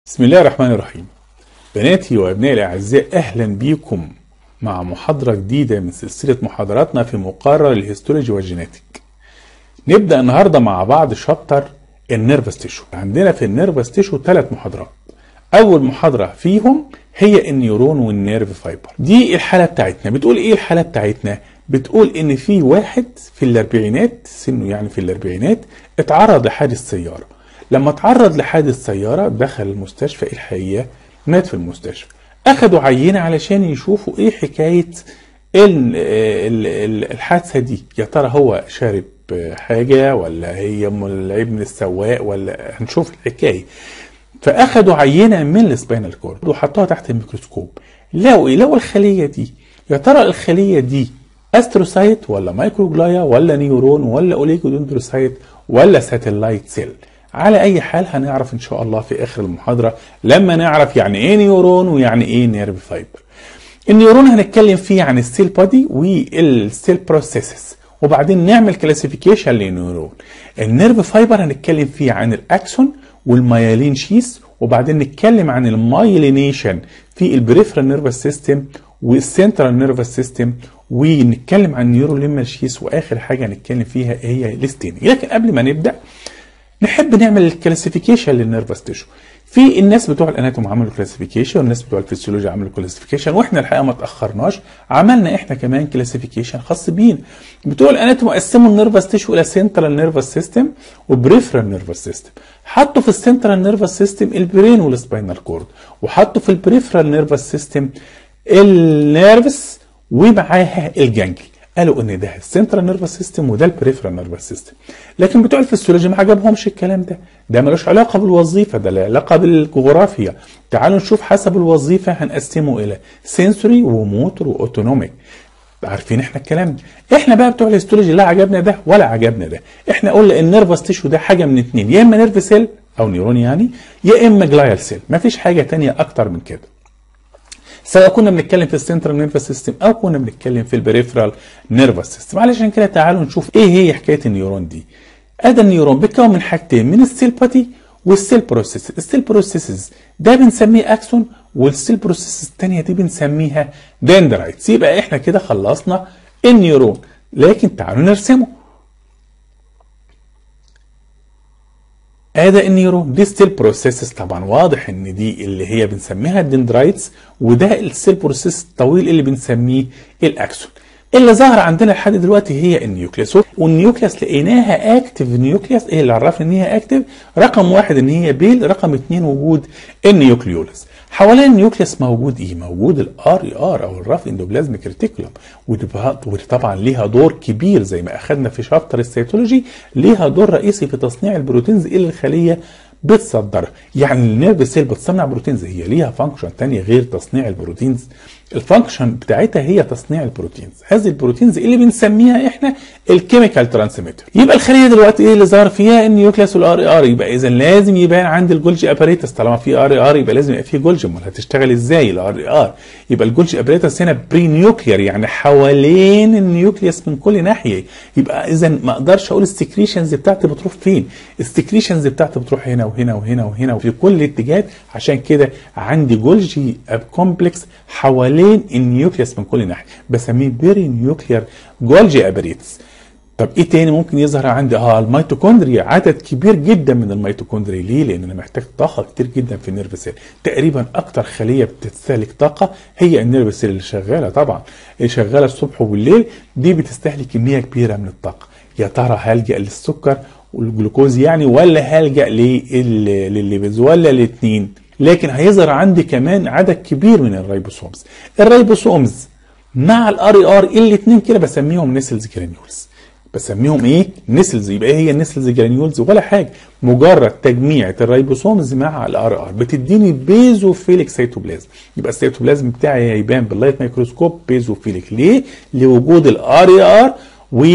بسم الله الرحمن الرحيم بناتي وابنائي الاعزاء اهلا بيكم مع محاضرة جديدة من سلسلة محاضراتنا في مقرر الهيستولوجي والجيناتيك نبدأ النهاردة مع بعض شابتر النيرفس تيشو عندنا في النيرفس تيشو ثلاث محاضرات اول محاضرة فيهم هي النيورون والنيرف فايبر دي الحالة بتاعتنا بتقول ايه الحالة بتاعتنا بتقول ان في واحد في الاربعينات سنه يعني في الاربعينات اتعرض لحادث سيارة لما اتعرض لحادث سيارة دخل المستشفى الحقيقة مات في المستشفى اخدوا عينة علشان يشوفوا ايه حكاية ال- ال- ال- الحادثة دي يا ترى هو شارب حاجة ولا هي م- العيب من السواق ولا هنشوف الحكاية فاخدوا عينة من السباينال كورد وحطوها تحت الميكروسكوب لقوا ايه لقوا الخلية دي يا ترى الخلية دي استروسايت ولا مايكروجلايا ولا نيورون ولا اوليجودندروسايت ولا ساتلايت سيل على اي حال هنعرف ان شاء الله في اخر المحاضره لما نعرف يعني ايه نيورون ويعني ايه نيرف فايبر النيورون هنتكلم فيه عن السيل بودي والسيل بروسيسز وبعدين نعمل كلاسيفيكيشن للنيورون النيرف فايبر هنتكلم فيه عن الاكسون والمايلين شيس وبعدين نتكلم عن المايلينيشن في البريفرال نيرفس سيستم والسنترال نيرفس سيستم ونتكلم عن نيوروليمال شيس واخر حاجه هنتكلم فيها هي الاستيني لكن قبل ما نبدا نحب نعمل الكلاسيفيكيشن للنيرفس تيشو في الناس بتوع الاناتوم عملوا كلاسيفيكيشن والناس بتوع الفسيولوجيا عملوا كلاسيفيكيشن واحنا الحقيقه ما تاخرناش عملنا احنا كمان كلاسيفيكيشن خاص بينا بتوع الاناتوم قسموا النيرفس تيشو الى سنترال نيرفس سيستم وبريفرال نيرفس سيستم حطوا في السنترال نيرفس سيستم البرين والسباينال كورد وحطوا في البريفرال نيرفس سيستم النيرفس ومعاها الجانجلي قالوا ان ده السنترال نيرفس سيستم وده البريفرال نيرفس سيستم لكن بتوع الفسيولوجي ما عجبهمش الكلام ده ده ملوش علاقه بالوظيفه ده له علاقه بالجغرافيا تعالوا نشوف حسب الوظيفه هنقسمه الى سنسوري وموتور واوتونوميك عارفين احنا الكلام ده احنا بقى بتوع الهيستولوجي لا عجبنا ده ولا عجبنا ده احنا قلنا النيرفس تيشو ده حاجه من اتنين يا اما نيرف سيل او نيرون يعني يا اما جلايال سيل مفيش حاجه تانية اكتر من كده سواء كنا بنتكلم في السنترال نيرفس سيستم او كنا بنتكلم في البريفرال نيرفس سيستم علشان كده تعالوا نشوف ايه هي حكايه النيورون دي ادي النيورون بيتكون من حاجتين من السيل بادي والسيل بروسيس السيل بروسيسز ده بنسميه اكسون والسيل بروسيس الثانيه دي بنسميها دندرايتس يبقى احنا كده خلصنا النيورون لكن تعالوا نرسمه ادي النيورون دي ستيل بروسيسز طبعا واضح ان دي اللي هي بنسميها الدندرايتس وده السيل بروسيس الطويل اللي بنسميه الاكسون اللي ظهر عندنا لحد دلوقتي هي النيوكليوس والنيوكليوس لقيناها اكتف نيوكليوس ايه اللي عرفنا ان هي اكتف رقم واحد ان هي بيل رقم اتنين وجود النيوكليولس حوالين النيوكليوس موجود ايه موجود الار اي ار او الراف اندوبلازميك ريتيكولم ودي طبعا ليها دور كبير زي ما اخذنا في شابتر السيتولوجي ليها دور رئيسي في تصنيع البروتينز اللي الخليه بتصدرها يعني النيرف سيل بتصنع بروتينز هي ليها فانكشن تانية غير تصنيع البروتينز الفانكشن بتاعتها هي تصنيع البروتينز هذه البروتينز اللي بنسميها احنا الكيميكال ترانسميتر يبقى الخليه دلوقتي ايه اللي ظهر فيها النيوكليوس والار اي ار يبقى اذا لازم يبان عند الجولجي اباريتس طالما في ار اي ار يبقى لازم يبقى في جولجي امال هتشتغل ازاي الار اي ار يبقى الجولجي اباريتس هنا بري نيوكلير يعني حوالين النيوكليوس من كل ناحيه يبقى اذا ما اقدرش اقول السكريشنز بتاعتي بتروح فين السكريشنز بتاعتي بتروح هنا وهنا وهنا وهنا وفي كل الاتجاهات عشان كده عندي جولجي كومبلكس حوالين النيوكليوس من كل ناحيه بسميه بيري نيوكلير جولجي اباريتس طب ايه تاني ممكن يظهر عندي اه الميتوكوندريا عدد كبير جدا من الميتوكوندريا ليه لان انا محتاج طاقه كتير جدا في النيرف سيل تقريبا اكتر خليه بتستهلك طاقه هي النيرف سيل اللي شغاله طبعا اللي شغاله الصبح وبالليل دي بتستهلك كميه كبيره من الطاقه يا ترى هلجا للسكر والجلوكوز يعني ولا هلجا للليبيدز ولا الاثنين لكن هيظهر عندي كمان عدد كبير من الريبوسومز الريبوسومز مع الار اي ار الاثنين كده بسميهم نيسلز جرانيولز بسميهم ايه نيسلز يبقى ايه هي النيسلز جرانيولز ولا حاجه مجرد تجميعة الريبوسومز مع الار ار بتديني بيزوفيليك سيتوبلازم يبقى السيتوبلازم بتاعي هيبان باللايت ميكروسكوب بيزوفيليك ليه لوجود الار اي ار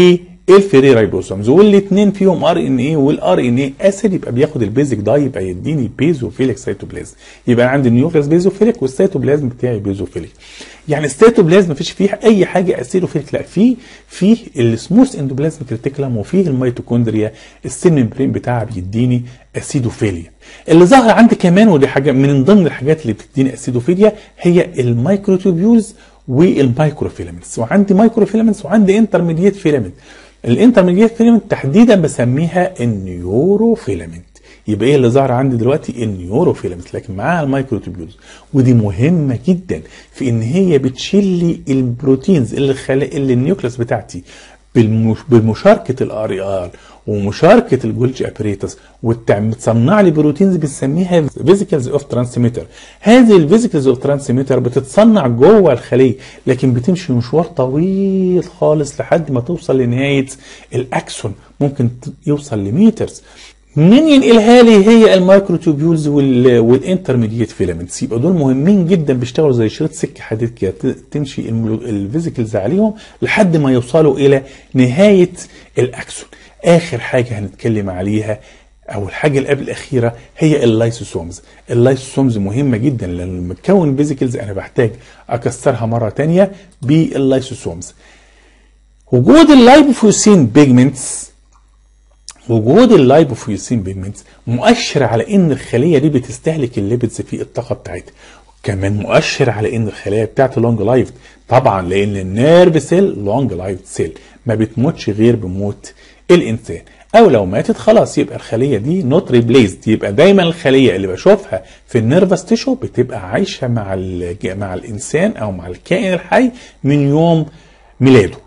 الفري رايبوسومز والاثنين فيهم ار ان اي والار ان اي اسيد يبقى بياخد البيزك داي يبقى يديني بيزوفيليك سيتوبلازم يبقى عندي النيوكليس بيزوفيليك والسيتوبلازم بتاعي بيزوفيليك يعني السيتوبلازم مفيش فيه اي حاجه اسيدوفيليك لا فيه فيه السموث اندوبلازم كريتيكولم وفيه الميتوكوندريا السيل ممبرين بتاعها بيديني اسيدوفيليا اللي ظهر عندي كمان ودي حاجه من ضمن الحاجات اللي بتديني اسيدوفيليا هي المايكروتوبيولز والمايكروفيلامنتس وعندي مايكروفيلامنتس وعندي انترميديت فيلامنت الانترميديت فيلامنت تحديدا بسميها النيوروفيلامنت يبقى ايه اللي ظهر عندي دلوقتي النيوروفيلامنت لكن معاها المايكروتوبيولز ودي مهمه جدا في ان هي بتشيل لي البروتينز اللي خلق اللي النيوكليس بتاعتي بالمش... بمشاركه الار اي ار ومشاركه الجولجي ابريتس وتصنع لي بروتينز بنسميها فيزيكلز اوف ترانسميتر هذه الفيزيكلز اوف ترانسميتر بتتصنع جوه الخليه لكن بتمشي مشوار طويل خالص لحد ما توصل لنهايه الاكسون ممكن يوصل لميترز مين ينقلها لي هي المايكروتوبيولز والانترميديت فيلامنتس يبقى دول مهمين جدا بيشتغلوا زي شريط سكه حديد كده تمشي الفيزيكلز عليهم لحد ما يوصلوا الى نهايه الاكسون اخر حاجه هنتكلم عليها او الحاجه اللي قبل الاخيره هي اللايسوسومز اللايسوسومز مهمه جدا لان لما تكون فيزيكلز انا بحتاج اكسرها مره تانية باللايسوسومز وجود اللايبوفوسين بيجمنتس وجود اللايبوفيوسين بيجمنتس مؤشر على ان الخليه دي بتستهلك الليبيدز في الطاقه بتاعتها كمان مؤشر على ان الخلايا بتاعت لونج لايف طبعا لان النيرف سيل لونج لايف سيل ما بتموتش غير بموت الانسان او لو ماتت خلاص يبقى الخليه دي نوت ريبليسد يبقى دايما الخليه اللي بشوفها في النيرفس تيشو بتبقى عايشه مع مع الانسان او مع الكائن الحي من يوم ميلاده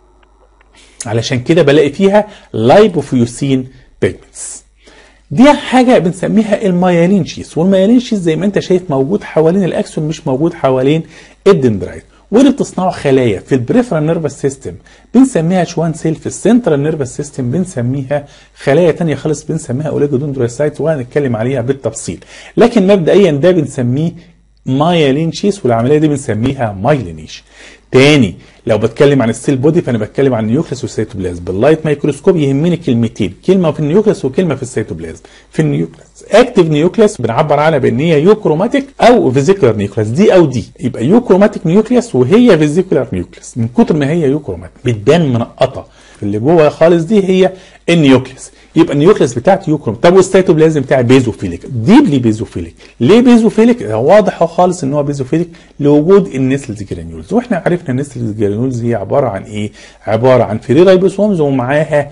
علشان كده بلاقي فيها لايبوفيوسين بيجمنتس دي حاجه بنسميها المايلين شيس والمايلين شيس زي ما انت شايف موجود حوالين الاكسون مش موجود حوالين الدندرايت واللي بتصنعه خلايا في البريفرال نيرفس سيستم بنسميها شوان سيل في السنترال نيرفس سيستم بنسميها خلايا تانية خالص بنسميها اوليجودندروسايت وهنتكلم عليها بالتفصيل لكن مبدئيا ده بنسميه مايلين شيس والعمليه دي بنسميها مايلينيشن تاني لو بتكلم عن السيل بودي فانا بتكلم عن النيوكليس والسيتوبلازم باللايت مايكروسكوب يهمني كلمتين كلمه في النيوكليس وكلمه في السيتوبلازم في النيوكليس اكتيف نيوكليس بنعبر عنها بان هي يوكروماتيك او فيزيكولار نيوكليس دي او دي يبقى يوكروماتيك نيوكليس وهي فيزيكولار نيوكليس من كتر ما هي يوكروماتيك بتبان منقطه اللي جوه خالص دي هي النيوكليس يبقى النيوكليس بتاعتي يوكروم طب والسيتوبلازم بتاعي بيزوفيليك ديبلي بيزوفيليك ليه بيزوفيليك واضح خالص ان هو بيزوفيليك لوجود النسلز جرانيولز واحنا عرفنا النسلز جرانيولز هي عباره عن ايه عباره عن فري رايبوسومز ومعاها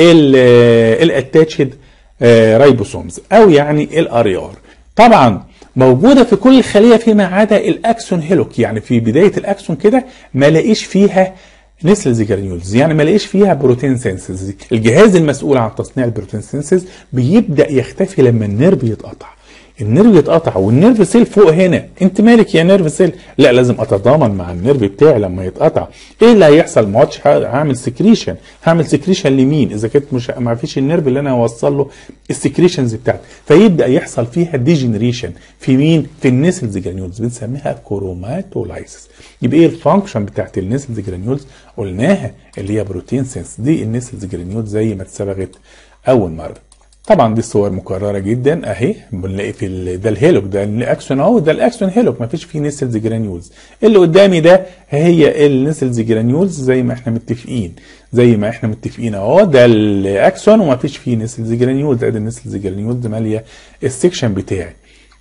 الاتاتشد رايبوسومز او يعني الار ار طبعا موجودة في كل خلية فيما عدا الأكسون هيلوك يعني في بداية الأكسون كده ما لاقيش فيها نسل جرانيولز يعني ما لاقيش فيها بروتين سينسز الجهاز المسؤول عن تصنيع البروتين سينسز بيبدا يختفي لما النيرف يتقطع النيرف يتقطع والنيرف سيل فوق هنا انت مالك يا نيرف سيل لا لازم اتضامن مع النيرف بتاعي لما يتقطع ايه اللي هيحصل ما عادش هعمل سكريشن هعمل سكريشن لمين اذا كنت مش ما فيش النيرف اللي انا اوصل له السكريشنز بتاعتي فيبدا يحصل فيها ديجنريشن في مين في النسلز جرانيولز بنسميها كروماتولايسيس يبقى ايه الفانكشن بتاعت النسلز جرانيولز قلناها اللي هي بروتين سينس دي النسلز جرانيولز زي ما اتسبغت اول مره طبعا دي صور مكرره جدا اهي بنلاقي في ده الهيلوك ده الاكسون اهو ده الاكسون هيلوك ما فيش فيه نسلز جرانيولز اللي قدامي ده هي النسلز جرانيولز زي ما احنا متفقين زي ما احنا متفقين اهو ده الاكسون وما فيش فيه نسلز جرانيولز ادي النسلز جرانيولز ماليه السكشن بتاعي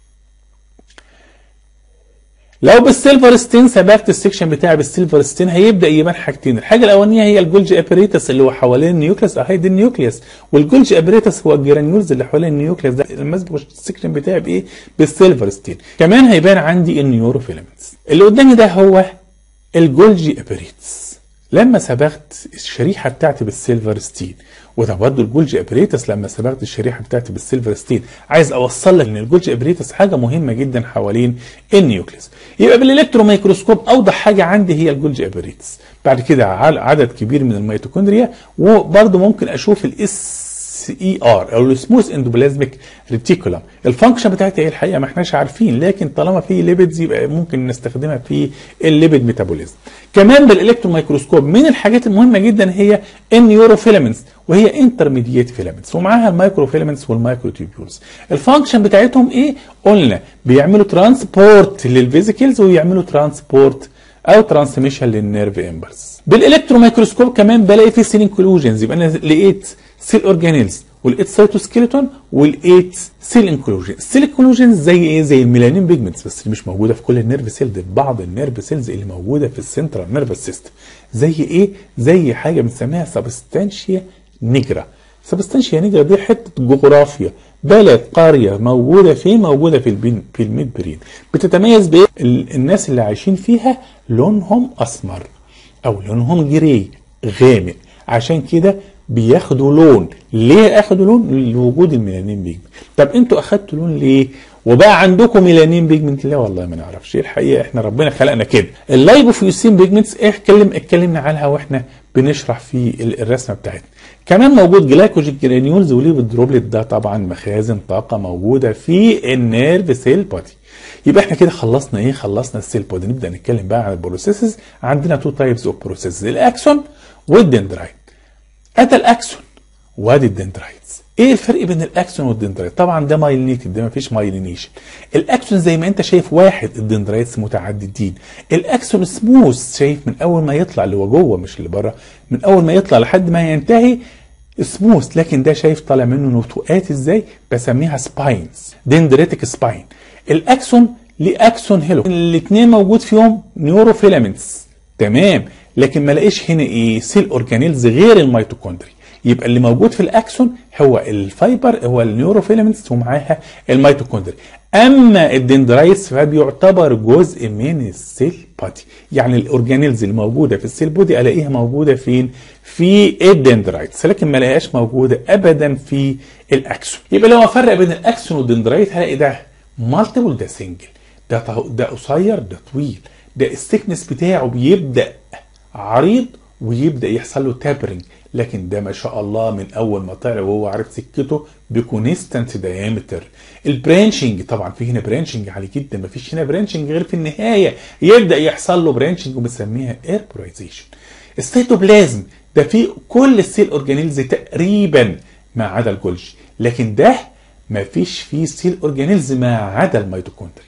لو بالسيلفر ستين سبقت السكشن بتاعي بالسيلفر ستين هيبدا يبان حاجتين الحاجه الاولانيه هي الجولج ابريتس اللي هو حوالين النيوكليس اهي دي النيوكليس والجولج ابريتس هو الجرانيولز اللي حوالين النيوكليس ده المسبق السكشن بتاعي بايه بالسيلفر ستين كمان هيبان عندي النيوروفيلامنتس اللي قدامي ده هو الجولجي ابريتس لما صبغت الشريحه بتاعتي بالسيلفر ستين وده برضه الجولج ابريتس لما صبغت الشريحه بتاعتي بالسيلفر ستين عايز اوصل لك ان الجولج ابريتس حاجه مهمه جدا حوالين النيوكليس يبقى بالالكترو ميكروسكوب اوضح حاجه عندي هي الجولج ابريتس بعد كده عدد كبير من الميتوكوندريا وبرضه ممكن اشوف الاس اس اي ار او السموث اندوبلازميك ريتيكولم الفانكشن بتاعتها ايه الحقيقه ما احناش عارفين لكن طالما في ليبيدز يبقى ممكن نستخدمها في الليبيد ميتابوليزم كمان بالالكترون مايكروسكوب من الحاجات المهمه جدا هي النيوروفيلامنتس وهي انترميديت فيلامنتس ومعاها المايكرو فيلامنتس والمايكرو تيوبولز الفانكشن بتاعتهم ايه قلنا بيعملوا ترانسبورت للفيزيكلز ويعملوا ترانسبورت او ترانسميشن للنيرف امبلس بالالكترون مايكروسكوب كمان بلاقي في سيل انكلوجنز يبقى انا لقيت سيل اورجانيلز ولقيت سيتوسكيلتون ولقيت سيل انكلوجن السيل انكلوجنز زي ايه زي الميلانين بيجمنتس بس اللي مش موجوده في كل النيرف سيل دي في بعض النيرف سيلز اللي موجوده في السنترال نيرفس سيستم زي ايه زي حاجه بنسميها سبستانشيا نيجرا سبستانشيا نيجرا دي حته جغرافيا بلد قريه موجوده فين موجوده في البين في الميد برين بتتميز بايه الناس اللي عايشين فيها لونهم اسمر او لونهم جري غامق عشان كده بياخدوا لون ليه اخدوا لون لوجود الميلانين بيجمنت طب انتوا اخدتوا لون ليه وبقى عندكم ميلانين بيجمنت لا والله ما نعرفش الحقيقه احنا ربنا خلقنا كده اللايبوفيوسين بيجمنتس ايه اتكلم اتكلمنا عنها واحنا بنشرح في الرسمه بتاعتنا كمان موجود جلايكوجين جرانيولز وليبيد دروبلت ده طبعا مخازن طاقه موجوده في النيرف سيل بودي يبقى احنا كده خلصنا ايه خلصنا السيل بودي نبدا نتكلم بقى عن البروسيسز عندنا تو تايبس اوف بروسيسز الاكسون والدندرايت ادي الاكسون وادي الدندرايتس ايه الفرق بين الاكسون والدندرايت طبعا ده مايلينيتد ده مفيش مايلينيشن الاكسون زي ما انت شايف واحد الدندرايتس متعددين الاكسون سموث شايف من اول ما يطلع اللي هو جوه مش اللي بره من اول ما يطلع لحد ما ينتهي سموث لكن ده شايف طالع منه نتوءات ازاي بسميها سباينز دندريتك سباين الاكسون ليه اكسون هيلو الاثنين موجود فيهم نيوروفيلامنتس تمام لكن ما لاقيش هنا ايه سيل اورجانيلز غير الميتوكوندري يبقى اللي موجود في الاكسون هو الفايبر هو النيوروفيلامنتس ومعاها الميتوكوندري اما الدندرايتس فبيعتبر جزء من السيل بودي يعني الاورجانيلز اللي موجوده في السيل بودي الاقيها موجوده فين في الدندرايتس لكن ما الاقيهاش موجوده ابدا في الاكسون يبقى لو افرق بين الاكسون والدندرايت هلاقي ده مالتيبل ده سنجل ده ده قصير ده طويل ده السكنس بتاعه بيبدا عريض ويبدا يحصل له تابرنج لكن ده ما شاء الله من اول ما طلع وهو عارف سكته بكونستنت دايمتر البرانشنج طبعا في هنا برانشنج عالي جدا ما فيش هنا برانشنج غير في النهايه يبدا يحصل له برانشنج وبنسميها ايربورايزيشن السيتوبلازم ده في كل السيل اورجانيلز تقريبا ما عدا الجولج لكن ده ما فيش فيه سيل اورجانيلز ما عدا الميتوكوندري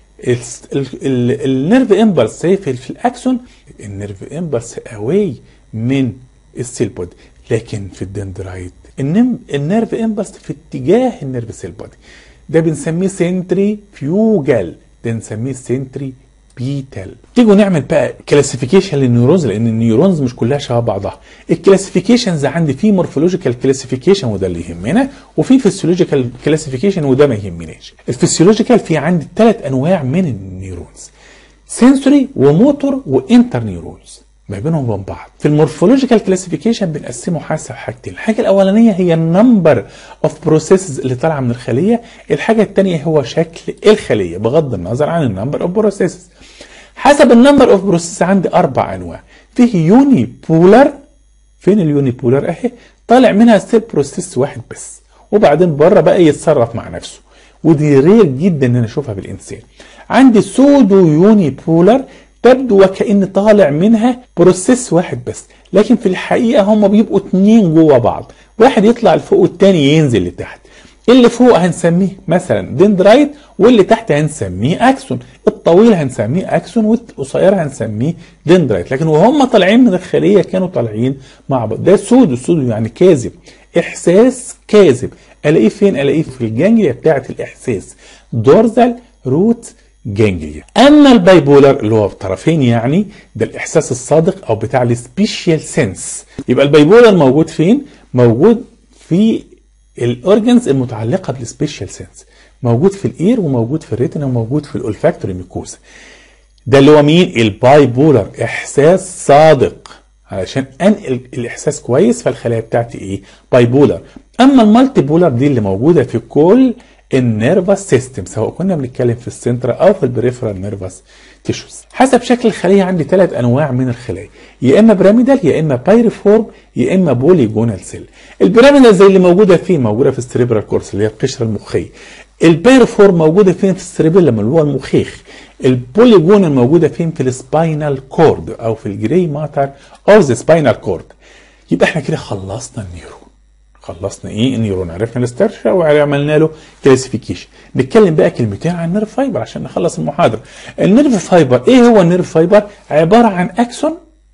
النيرف امبلس في, في الاكسون النيرف امبلس اواي من السيل بودي لكن في الدندرايت النيرف امبلس في اتجاه النيرف سيل بودي ده بنسميه سنتري فيوجال ده بنسميه سنتري بيتال تيجوا نعمل بقى كلاسيفيكيشن للنيورونز لان النيورونز مش كلها شبه بعضها الكلاسيفيكيشنز عندي في مورفولوجيكال كلاسيفيكيشن وده اللي يهمنا وفي فيسيولوجيكال كلاسيفيكيشن وده ما يهمناش الفسيولوجيكال في عندي ثلاث انواع من النيورونز سنسوري وموتور وانتر نيورونز ما بينهم وبين بعض في المورفولوجيكال كلاسيفيكيشن بنقسمه حسب حاجتين الحاجه الاولانيه هي النمبر اوف بروسيسز اللي طالعه من الخليه الحاجه الثانيه هو شكل الخليه بغض النظر عن النمبر اوف بروسيسز حسب النمبر اوف بروسيس عندي اربع انواع فيه يوني بولر فين اليوني بولر اهي طالع منها سيل بروسيس واحد بس وبعدين بره بقى يتصرف مع نفسه ودي رير جدا ان انا اشوفها بالانسان عندي سودو يوني بولر تبدو وكأن طالع منها بروسيس واحد بس لكن في الحقيقة هم بيبقوا اتنين جوه بعض واحد يطلع لفوق والتاني ينزل لتحت اللي فوق هنسميه مثلا دندرايت واللي تحت هنسميه اكسون الطويل هنسميه اكسون والقصير هنسميه دندرايت لكن وهم طالعين من الخليه كانوا طالعين مع بعض ده سودو سودو يعني كاذب احساس كاذب الاقيه فين الاقيه في الجانجليا بتاعه الاحساس دورزال روت جانجليا اما البايبولر اللي هو بطرفين يعني ده الاحساس الصادق او بتاع السبيشال سنس يبقى البايبولر موجود فين موجود في الاورجنز المتعلقه بالسبيشال سنس موجود في الاير وموجود في الريتنا وموجود في الاولفاكتوري ميكوزا ده اللي هو مين البايبولر احساس صادق علشان انقل الاحساس كويس فالخلايا بتاعتي ايه بايبولر اما المالتي بولر دي اللي موجوده في كل النيرفس سيستم سواء كنا بنتكلم في السنترا او في البريفرال نيرفس تيشوز حسب شكل الخليه عندي ثلاث انواع من الخلايا يا اما بيراميدال يا اما بايريفورم يا اما بوليجونال سيل البيراميدال زي اللي موجوده فين موجوده في السريبرال كورس اللي هي القشره المخيه البايريفورم موجوده فين في السريبيلم اللي هو المخيخ البوليجونال موجوده فين في السباينال كورد او في الجري ماتر اوف ذا سباينال كورد يبقى احنا كده خلصنا النيورون خلصنا ايه النيورون عرفنا الاسترشا وعملنا له كلاسيفيكيشن نتكلم بقى كلمتين عن النيرف فايبر عشان نخلص المحاضره النيرف فايبر ايه هو النيرف فايبر عباره عن اكسون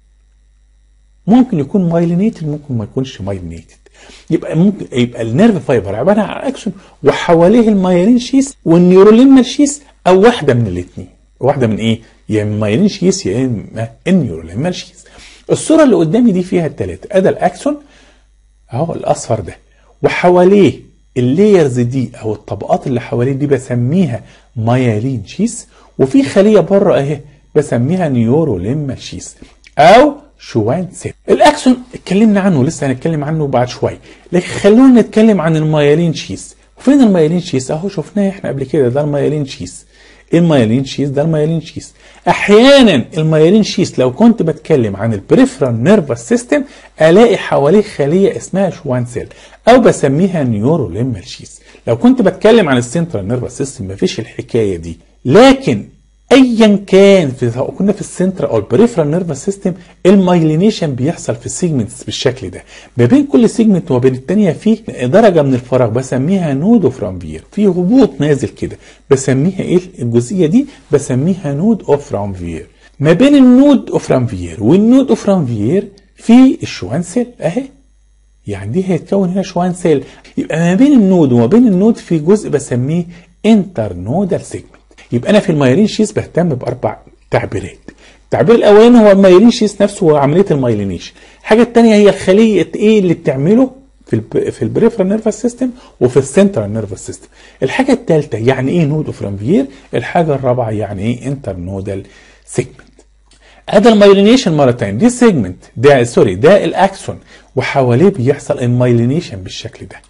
ممكن يكون مايلينيتد ممكن ما يكونش مايلينيتد يبقى ممكن يبقى النيرف فايبر عباره عن اكسون وحواليه المايلين شيس والنيوروليمال شيس او واحده من الاثنين واحده من ايه يا اما مايلين شيس يا اما النيوروليمال شيس الصوره اللي قدامي دي فيها الثلاثه ادي الاكسون اهو الاصفر ده وحواليه اللايرز دي او الطبقات اللي حواليه دي بسميها مايالين شيس وفي خليه بره اهي بسميها نيوروليمال شيس او شوان سيل الاكسون اتكلمنا عنه لسه هنتكلم عنه بعد شويه لكن خلونا نتكلم عن المايالين شيس فين المايالين شيس اهو شفناه احنا قبل كده ده المايالين شيس ايه المايلين شيس ده المايلين شيس احيانا المايلين شيس لو كنت بتكلم عن البريفرال نيرفس سيستم الاقي حواليه خليه اسمها شوان سيل او بسميها نيوروليمال شيس لو كنت بتكلم عن السنترال نيرفس سيستم مفيش الحكايه دي لكن ايا كان في سواء كنا في السنتر او البريفرال نيرفس سيستم المايلينيشن بيحصل في السيجمنتس بالشكل ده ما بين كل سيجمنت وما بين الثانيه في درجه من الفراغ بسميها نود اوف رامفير في هبوط نازل كده بسميها ايه الجزئيه دي بسميها نود اوف رامفير ما بين النود اوف رامفير والنود اوف رامفير في الشوان سيل اهي يعني دي هيتكون هنا شوان سيل يبقى ما بين النود وما بين النود في جزء بسميه انتر نودال سيجمنت يبقى انا في المايلين شيس بهتم باربع تعبيرات التعبير الاولاني هو المايلين شيس نفسه هو عمليه المايلينيشن الحاجه الثانيه هي الخليه ايه اللي بتعمله في الب... في البريفرال نيرفس سيستم وفي السنترال نيرفس سيستم الحاجه الثالثه يعني ايه نود اوف رانفير الحاجه الرابعه يعني ايه انتر نودال سيجمنت ادي المايلينيشن مره ثانيه دي سيجمنت ده سوري ده الاكسون وحواليه بيحصل المايلينيشن بالشكل ده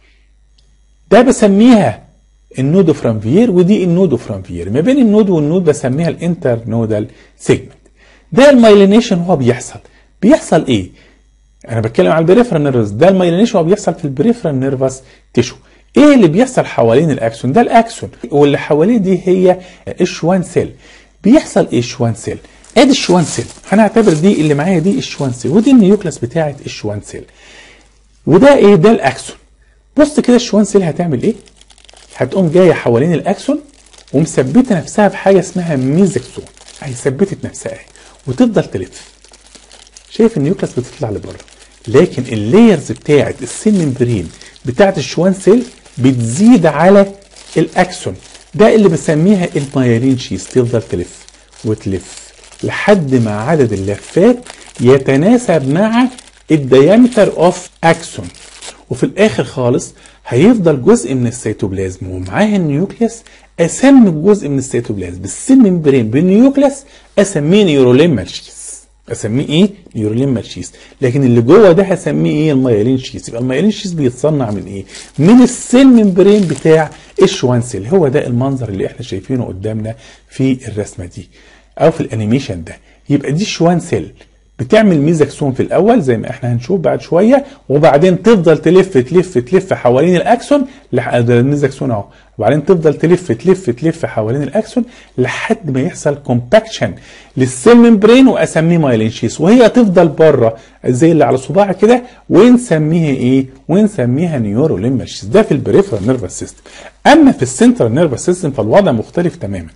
ده بسميها النود اوف رانفير ودي النود اوف رانفير ما بين النود والنود بسميها الانتر نودال سيجمنت ده المايلينيشن هو بيحصل بيحصل ايه انا بتكلم على البريفرال نيرفس ده المايلينيشن هو بيحصل في البريفرال نيرفس تيشو ايه اللي بيحصل حوالين الاكسون ده الاكسون واللي حواليه دي هي الشوان سيل بيحصل ايه الشوان سيل ادي الشوان سيل هنعتبر دي اللي معايا دي الشوان سيل ودي النيوكلاس بتاعه الشوان سيل وده ايه ده الاكسون بص كده الشوان سيل هتعمل ايه هتقوم جايه حوالين الاكسون ومثبته نفسها بحاجه اسمها ميزكسون اهي ثبتت نفسها اهي وتفضل تلف شايف النيوكلاس بتطلع لبره لكن اللايرز بتاعه السيل ممبرين بتاعه الشوان سيل بتزيد على الاكسون ده اللي بسميها المايلين شيس تفضل تلف وتلف لحد ما عدد اللفات يتناسب مع الديامتر اوف اكسون وفي الاخر خالص هيفضل جزء من السيتوبلازم ومعاه النيوكليس اسمي الجزء من السيتوبلازم بالسيل ممبرين بالنيوكليس اسميه نيوروليمال شيس اسميه ايه نيوروليمال شيس لكن اللي جوه ده هسميه ايه المايلين شيس يبقى المايلين شيس بيتصنع من ايه من السيل ممبرين بتاع الشوان سيل هو ده المنظر اللي احنا شايفينه قدامنا في الرسمه دي او في الانيميشن ده يبقى دي الشوان سيل بتعمل ميزاكسون في الاول زي ما احنا هنشوف بعد شويه وبعدين تفضل تلف تلف تلف حوالين الاكسون لحد الميزاكسون اهو وبعدين تفضل تلف تلف تلف حوالين الاكسون لحد ما يحصل كومباكشن للسيل ممبرين واسميه مايلين شيس وهي تفضل بره زي اللي على صباعها كده ونسميها ايه؟ ونسميها نيورو ليمال شيس ده في البريفرال نيرفس سيستم اما في السنترال نيرفس سيستم فالوضع مختلف تماما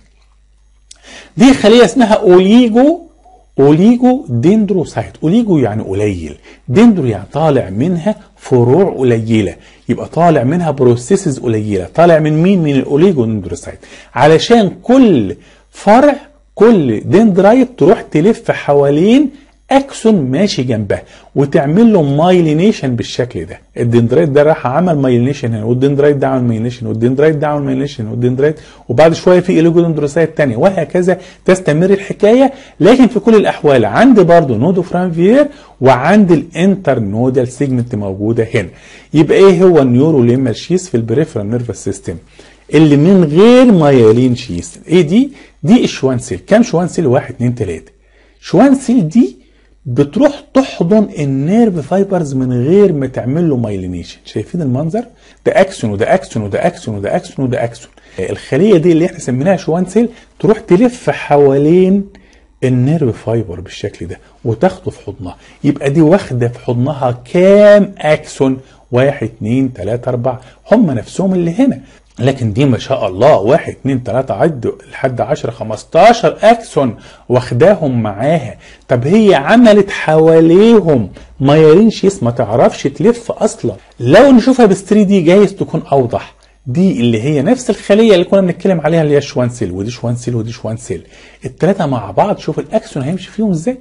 دي خليه اسمها اوليجو اوليجو دندروسايت اوليجو يعني قليل دندرو يعني طالع منها فروع قليله يبقى طالع منها بروسيسز قليله طالع من مين من الاوليجو دندروسايت علشان كل فرع كل دندرايت تروح تلف حوالين اكسون ماشي جنبها وتعمل له مايلينيشن بالشكل ده الدندرايت ده راح عمل مايلينيشن هنا والدندرايت ده عمل مايلينيشن والدندرايت ده عمل مايلينيشن والدندرايت وبعد شويه في اوليجودندروسايت تانية وهكذا تستمر الحكايه لكن في كل الاحوال عند برضه نودو فرانفير وعند الانتر نودال سيجمنت موجوده هنا يبقى ايه هو النيورو ليمال شيس في البريفرال نيرفس سيستم اللي من غير مايلين شيس ايه دي دي الشوان سيل كام شوان سيل واحد اتنين تلاته شوان سيل دي بتروح تحضن النيرف فايبرز من غير ما تعمل له مايلينيشن شايفين المنظر ده اكسون وده اكسون وده اكسون وده اكسون وده اكسون الخليه دي اللي احنا سميناها شوان سيل تروح تلف حوالين النيرف فايبر بالشكل ده وتاخده في حضنها يبقى دي واخده في حضنها كام اكسون واحد اتنين تلاته اربعه هم نفسهم اللي هنا لكن دي ما شاء الله واحد اتنين تلاتة عدوا لحد عشرة خمستاشر اكسون واخداهم معاها طب هي عملت حواليهم مايلين شيس ما تعرفش تلف اصلا لو نشوفها بال 3 دي جايز تكون اوضح دي اللي هي نفس الخليه اللي كنا بنتكلم عليها اللي هي شوان سيل ودي شوان سيل ودي شوان سيل الثلاثه مع بعض شوف الاكسون هيمشي فيهم ازاي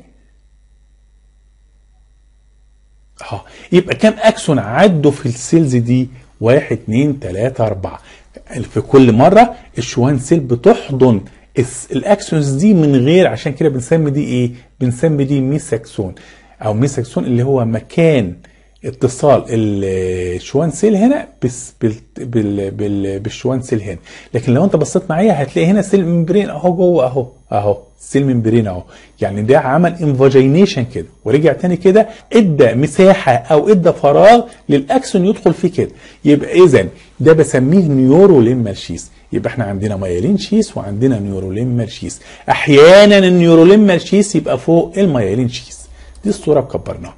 اه يبقى كام اكسون عدوا في السيلز دي واحد اتنين تلاتة اربعة في كل مرة الشوان سيل بتحضن الاكسونز دي من غير عشان كده بنسمي دي ايه بنسمي دي ميساكسون او ميساكسون اللي هو مكان اتصال الشوان سيل هنا بس بال بال بال بالشوان سيل هنا لكن لو انت بصيت معايا هتلاقي هنا سيل ممبرين اهو جوه اهو اهو سيل ممبرين اهو يعني ده عمل انفاجينيشن كده ورجع تاني كده ادى مساحه او ادى فراغ للاكسون يدخل فيه كده يبقى اذا ده بسميه نيوروليمال شيس يبقى احنا عندنا مايلين شيس وعندنا نيوروليمال شيس احيانا النيوروليمال شيس يبقى فوق المايلين شيس دي الصوره كبرناها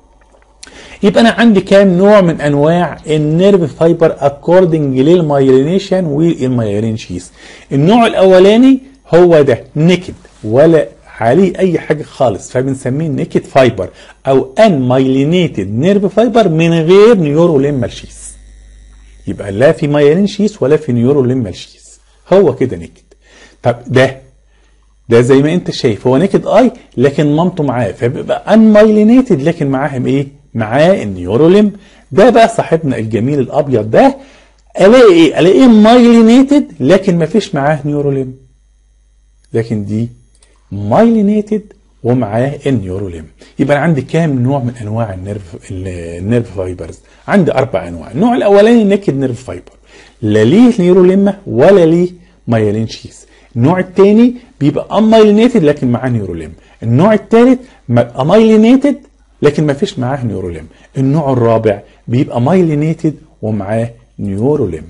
يبقى انا عندي كام نوع من انواع النيرف فايبر اكوردنج للمايلينيشن والمايلين شيس النوع الاولاني هو ده نيكد ولا عليه اي حاجه خالص فبنسميه نيكد فايبر او ان مايلينيتد نيرف فايبر من غير نيوروليمال شيس يبقى لا في مايلين شيس ولا في نيوروليمال شيس هو كده نيكد طب ده ده زي ما انت شايف هو نيكد اي لكن مامته معاه فبيبقى ان مايلينيتد لكن معاهم ايه معاه النيوروليم ده بقى صاحبنا الجميل الابيض ده الاقي ايه الاقيه مايلينيتد لكن ما فيش معاه نيوروليم لكن دي مايلينيتد ومعاه النيوروليم يبقى انا عندي كام نوع من انواع النيرف النيرف فايبرز عندي اربع انواع النوع الاولاني نيكد نيرف فايبر لا ليه نيوروليما ولا ليه مايلين شيس النوع الثاني بيبقى امايلينيتد لكن معاه نيوروليم النوع الثالث امايلينيتد لكن ما فيش معاه نيوروليم النوع الرابع بيبقى مايلينيتد ومعاه نيوروليم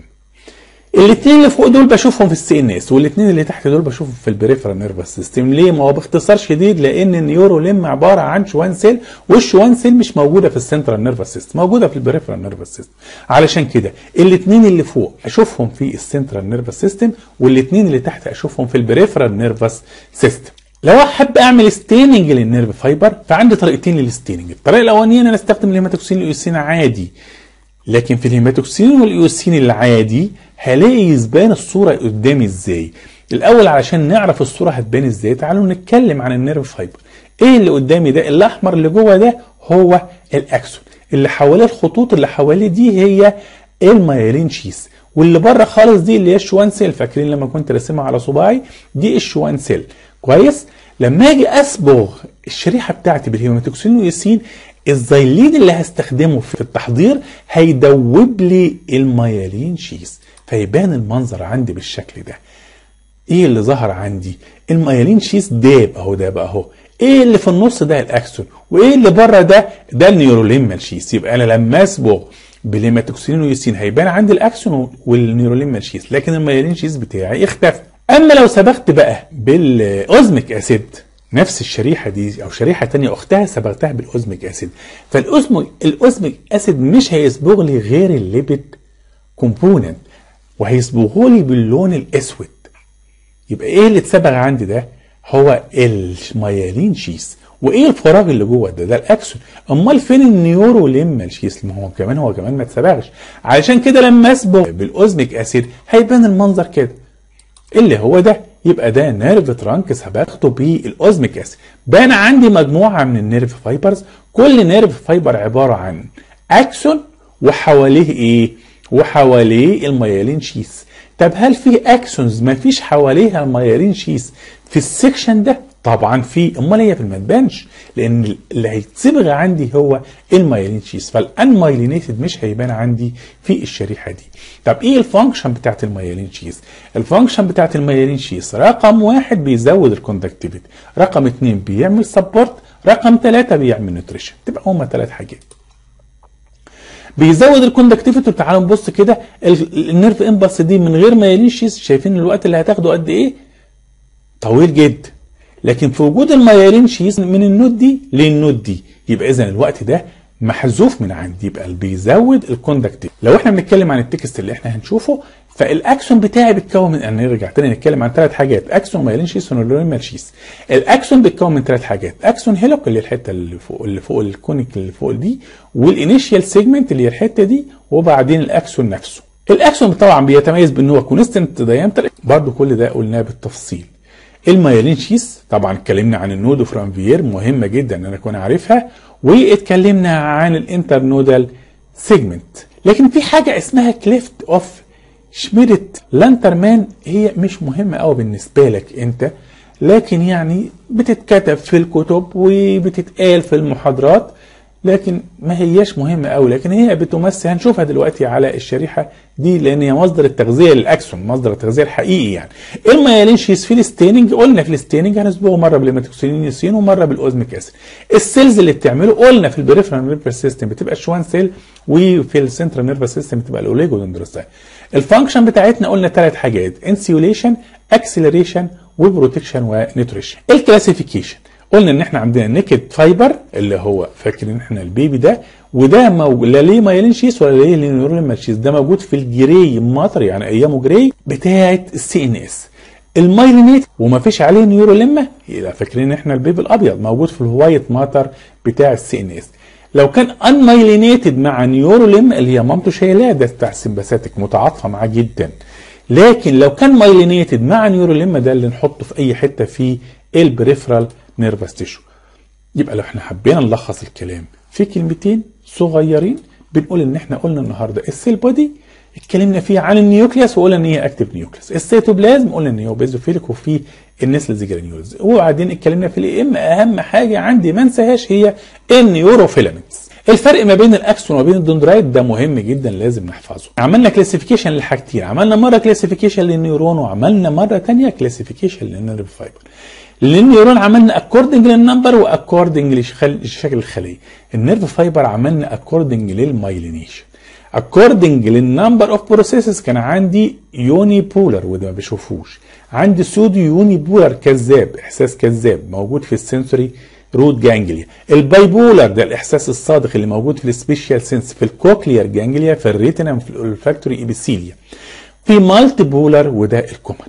الاثنين اللي فوق دول بشوفهم في السي ان اس والاثنين اللي تحت دول بشوفهم في البريفرال نيرفس سيستم ليه ما هو باختصار شديد لان النيوروليم عباره عن شوان سيل والشوان سيل مش موجوده في السنترال نيرفس سيستم موجوده في البريفرال نيرفس سيستم علشان كده الاثنين اللي فوق اشوفهم في السنترال نيرفس سيستم والاثنين اللي تحت اشوفهم في البريفرال نيرفس سيستم لو احب اعمل ستيننج للنيرف فايبر فعندي طريقتين للستيننج الطريقه الاولانيه ان انا استخدم الهيماتوكسين الايوسين عادي لكن في الهيماتوكسين والايوسين العادي هلاقي يبان الصوره قدامي ازاي الاول علشان نعرف الصوره هتبان ازاي تعالوا نتكلم عن النيرف فايبر ايه اللي قدامي ده الاحمر اللي جوه ده هو الاكسون اللي حواليه الخطوط اللي حواليه دي هي المايلين شيس واللي بره خالص دي اللي هي الشوان سيل فاكرين لما كنت راسمها على صباعي دي الشوان سيل كويس لما اجي اصبغ الشريحه بتاعتي بالهيماتوكسين واليوسين الزيلين اللي هستخدمه في التحضير هيدوب لي الميالين شيس فيبان المنظر عندي بالشكل ده ايه اللي ظهر عندي الميالين شيس داب اهو داب اهو ايه اللي في النص ده الاكسون وايه اللي بره ده ده النيوروليمال شيس يبقى انا لما اصبغ بالهيماتوكسين واليوسين هيبان عندي الاكسون والنيوروليمال شيس لكن الميالين شيس بتاعي اختفى اما لو صبغت بقى بالاوزميك اسيد نفس الشريحه دي او شريحه تانية اختها صبغتها بالاوزميك اسيد فالاوزميك الاوزميك اسيد مش هيصبغ لي غير الليبيد كومبوننت وهيصبغوا لي باللون الاسود يبقى ايه اللي اتصبغ عندي ده هو الميالين شيس وايه الفراغ اللي جوه ده ده الاكسون امال فين النيورو لما الشيس ما هو كمان هو كمان ما اتصبغش علشان كده لما اصبغ بالاوزميك اسيد هيبان المنظر كده اللي هو ده يبقى ده نيرف ترانك صبغته بالاوزميك اسيد بان عندي مجموعه من النيرف فايبرز كل نيرف فايبر عباره عن اكسون وحواليه ايه وحواليه الميالين شيس طب هل في اكسونز ما فيش حواليها الميالين شيس في السكشن ده طبعا في امال هي في ما تبانش لان اللي هيتصبغ عندي هو المايلين شيز فالانمايلينيتد مش هيبان عندي في الشريحه دي طب ايه الفانكشن بتاعت المايلين شيز الفانكشن بتاعت المايلين شيز رقم واحد بيزود الكوندكتيفيتي رقم اتنين بيعمل سبورت رقم ثلاثة بيعمل نوتريشن تبقى هما ثلاث حاجات بيزود الكوندكتيفيتي تعالوا نبص كده النيرف امبلس دي من غير ما يليشيس شايفين الوقت اللي هتاخده قد ايه طويل جدا لكن في وجود الميالين شيز من النوت دي للنوت دي يبقى اذا الوقت ده محذوف من عندي يبقى اللي بيزود الكوندكتيف لو احنا بنتكلم عن التكست اللي احنا هنشوفه فالاكسون بتاعي بيتكون من انا نرجع تاني نتكلم عن ثلاث حاجات اكسون مايلين شيس ونوريمال شيس الاكسون بيتكون من ثلاث حاجات اكسون هيلوك اللي هي الحته اللي فوق اللي فوق الكونيك اللي فوق دي والانيشيال سيجمنت اللي هي الحته دي وبعدين الاكسون نفسه الاكسون طبعا بيتميز بان هو كونستنت دايمتر برضه كل ده قلناه بالتفصيل المايلين شيس طبعا اتكلمنا عن النودو فرانفير مهمه جدا ان انا اكون عارفها واتكلمنا عن الانترنودال سيجمنت لكن في حاجه اسمها كليفت اوف شميرت لانترمان هي مش مهمه قوي بالنسبه لك انت لكن يعني بتتكتب في الكتب وبتتقال في المحاضرات لكن ما هياش مهمه قوي لكن هي بتمثل هنشوفها دلوقتي على الشريحه دي لان هي مصدر التغذيه للاكسون مصدر التغذيه الحقيقي يعني الميالين شيس في الستيننج قلنا في الستيننج هنصبغه مره بالهيماتوكسينين ومره بالاوزميك اسيد السيلز اللي بتعمله قلنا في البريفرال نيرفس سيستم بتبقى الشوان سيل وفي السنترال نيرفس سيستم بتبقى الاوليجودندروسايت الفانكشن بتاعتنا قلنا ثلاث حاجات انسيوليشن اكسلريشن وبروتكشن ونيوتريشن الكلاسيفيكيشن قلنا ان احنا عندنا نيكد فايبر اللي هو فاكرين احنا البيبي ده وده موجود لا ليه مايلين شيس ولا ليه نيورال شيس ده موجود في الجري ماتر يعني ايامه جري بتاعه السي ان اس المايلينيت وما فيش عليه نيوروليما يبقى فاكرين احنا البيبي الابيض موجود في الوايت ماتر بتاع السي ان اس لو كان انمايلينيتد مع نيوروليم اللي هي مامته شايلاه ده بتاع السمباثيك متعاطفه معاه جدا لكن لو كان مايلينيتد مع نيوروليم ده اللي نحطه في اي حته في البريفرال نيرفس تيشو يبقى لو احنا حبينا نلخص الكلام في كلمتين صغيرين بنقول ان احنا قلنا النهارده السيل بودي اتكلمنا فيه عن النيوكليوس وقلنا ان هي اكتيف نيوكليوس السيتوبلازم قلنا ان هو بيزوفيليك وفي النسلز جرانيولز وبعدين اتكلمنا في الاي ام اهم حاجه عندي ما انساهاش هي النيوروفيلامنتس الفرق ما بين الاكسون وما بين الدندرايت ده مهم جدا لازم نحفظه عملنا كلاسيفيكيشن لحاجتين عملنا مره كلاسيفيكيشن للنيورون وعملنا مره ثانيه كلاسيفيكيشن للنيرف فايبر للنيورون عملنا اكوردنج للنمبر واكوردنج لشكل الخليه النيرف فايبر عملنا اكوردنج للمايلينيشن اكوردنج للنمبر اوف بروسيسز كان عندي يوني بولر وده ما بشوفوش عندي سودو يوني بولر كذاب احساس كذاب موجود في السنسوري روت جانجليا الباي بولر ده الاحساس الصادق اللي موجود في السبيشال سنس في الكوكلير جانجليا في الريتنا في الفاكتوري ايبيثيليا في مالتي بولر وده الكومن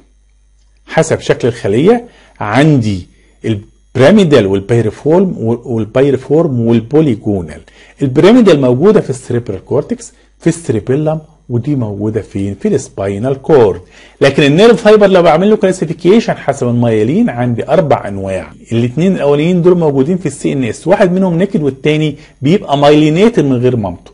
حسب شكل الخليه عندي البيراميدال والبيرفورم والبيرفورم والبوليجونال البيراميدال موجوده في السريبرال كورتكس في السريبيلم ودي موجوده فين في السباينال كورد لكن النيرف فايبر لو بعمل له كلاسيفيكيشن حسب الميالين عندي اربع انواع الاثنين الاولانيين دول موجودين في السي ان اس واحد منهم نكد والتاني بيبقى مايلينيتد من غير مامته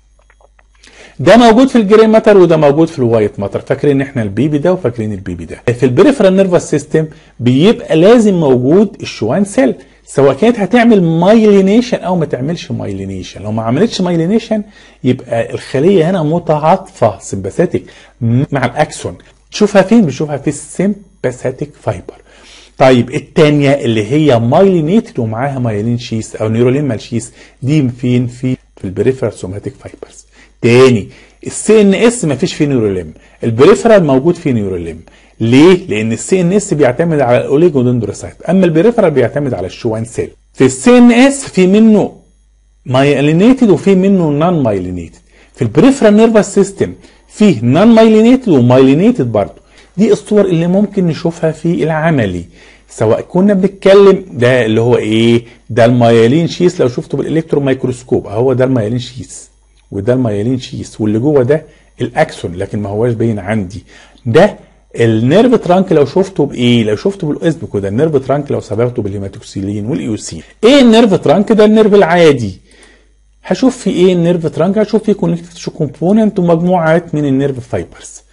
ده موجود في الجري ماتر وده موجود في الوايت ماتر فاكرين احنا البيبي ده وفاكرين البيبي ده في البريفرال نيرفس سيستم بيبقى لازم موجود الشوان سيل سواء كانت هتعمل مايلينيشن او ما تعملش مايلينيشن لو ما عملتش مايلينيشن يبقى الخليه هنا متعاطفه سمباثيك مع الاكسون تشوفها فين بنشوفها في السمباثيك فايبر طيب الثانيه اللي هي مايلينيتد ومعاها مايلين شيس او نيروليمال شيس دي فين في في البريفرال سوماتيك فايبرز تاني السي ان اس مفيش فيه نيوروليم البريفرال موجود فيه نيوروليم ليه؟ لان السي ان اس بيعتمد على الاوليجودندروسايت اما البريفرال بيعتمد على الشوان سيل في السي ان اس في منه مايلينيتد وفي منه نون مايلينيتد في البريفرال نيرفس سيستم فيه نون مايلينيتد ومايلينيتد برضه دي الصور اللي ممكن نشوفها في العملي سواء كنا بنتكلم ده اللي هو ايه ده المايلين شيس لو شفته بالالكترون مايكروسكوب اهو ده المايلين شيس وده المايلين شيس واللي جوه ده الاكسون لكن ما هواش باين عندي ده النيرف ترانك لو شفته بايه لو شفته بالاوزميك وده النيرف ترانك لو صبغته بالهيماتوكسيلين والايوسين ايه النيرف ترانك ده النيرف العادي هشوف في ايه النيرف ترانك هشوف فيه كونكتيف كومبوننت ومجموعات من النيرف فايبرز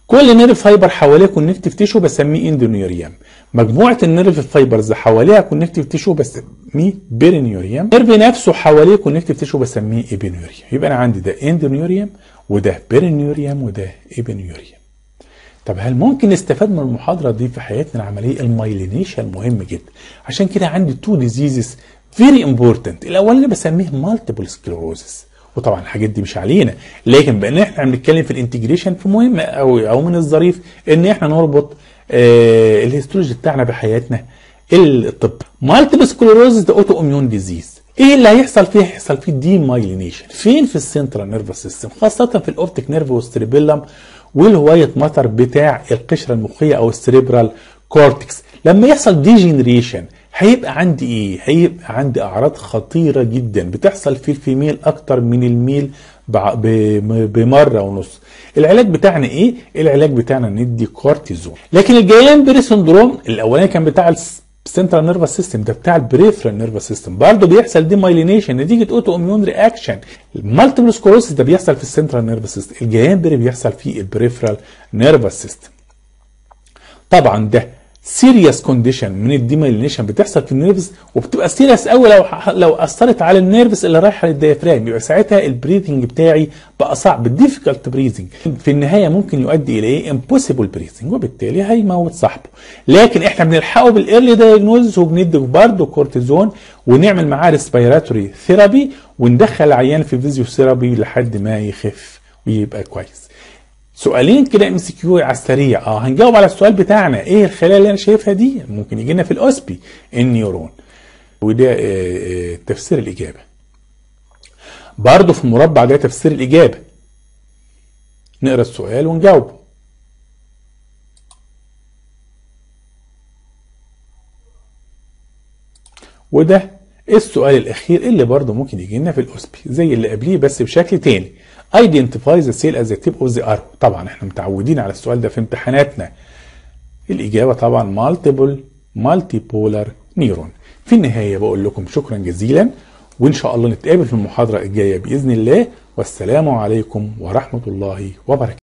كل نيرف فايبر حواليه كونكتيف تيشو بسميه اندونيوريوم مجموعه النيرف فايبرز حواليها كونكتيف تيشو بسميه بيرينيوريوم النيرف نفسه حواليه كونكتيف تيشو بسميه ايبينيوريوم يبقى انا عندي ده اندونيوريوم وده بيرينيوريوم وده ايبينيوريوم طب هل ممكن نستفاد من المحاضره دي في حياتنا العمليه المايلينيشن مهم جدا عشان كده عندي تو ديزيزز فيري امبورتنت الاولاني بسميه مالتيبل سكلروزس وطبعا الحاجات دي مش علينا لكن بان احنا بنتكلم في الانتجريشن فمهم قوي او من الظريف ان احنا نربط آه الهيستولوجي بتاعنا بحياتنا الطب مالتيبل سكلروزس ده اوتو اميون ديزيز ايه اللي هيحصل فيه هيحصل فيه دي مايلينيشن فين في السنترال نيرفس سيستم خاصه في الاوبتيك نيرف والستريبيلم والهوايه مطر بتاع القشره المخيه او السريبرال كورتكس لما يحصل ديجنريشن هيبقى عندي ايه هيبقى عندي اعراض خطيره جدا بتحصل في الفيميل اكتر من الميل بمره ونص العلاج بتاعنا ايه العلاج بتاعنا ندي كورتيزون لكن الجيان بري سندروم الاولاني كان بتاع السنترال نيرفس سيستم ده بتاع البريفرال نيرفس سيستم برضه بيحصل دي مايلينيشن نتيجه اوتو اميون رياكشن المالتيبل سكلروسيس ده بيحصل في السنترال نيرفس سيستم الجيان بري بيحصل في البريفرال نيرفس سيستم طبعا ده سيريس كونديشن من الديمايلينيشن بتحصل في النيرفز وبتبقى سيريس قوي لو لو اثرت على النيرفز اللي رايحه للديافرام يبقى ساعتها البريثنج بتاعي بقى صعب ديفيكالت بريثنج في النهايه ممكن يؤدي الى ايه امبوسيبل بريثنج وبالتالي هيموت صاحبه لكن احنا بنلحقه بالايرلي دايجنوز وبندي برضه كورتيزون ونعمل معاه ريسبيراتوري ثيرابي وندخل العيان في فيزيوثيرابي لحد ما يخف ويبقى كويس سؤالين كده ام سي كيو على السريع اه هنجاوب على السؤال بتاعنا ايه الخلايا اللي انا شايفها دي ممكن يجي لنا في الاوسبي النيورون وده آه آه تفسير الاجابه برضه في المربع ده تفسير الاجابه نقرا السؤال ونجاوبه وده السؤال الاخير اللي برضه ممكن يجي لنا في الاوسبي زي اللي قبليه بس بشكل تاني identify the cell as the tip of the arrow طبعا احنا متعودين على السؤال ده في امتحاناتنا الإجابة طبعا multiple multipolar neuron في النهاية بقول لكم شكرا جزيلا وإن شاء الله نتقابل في المحاضرة الجاية بإذن الله والسلام عليكم ورحمة الله وبركاته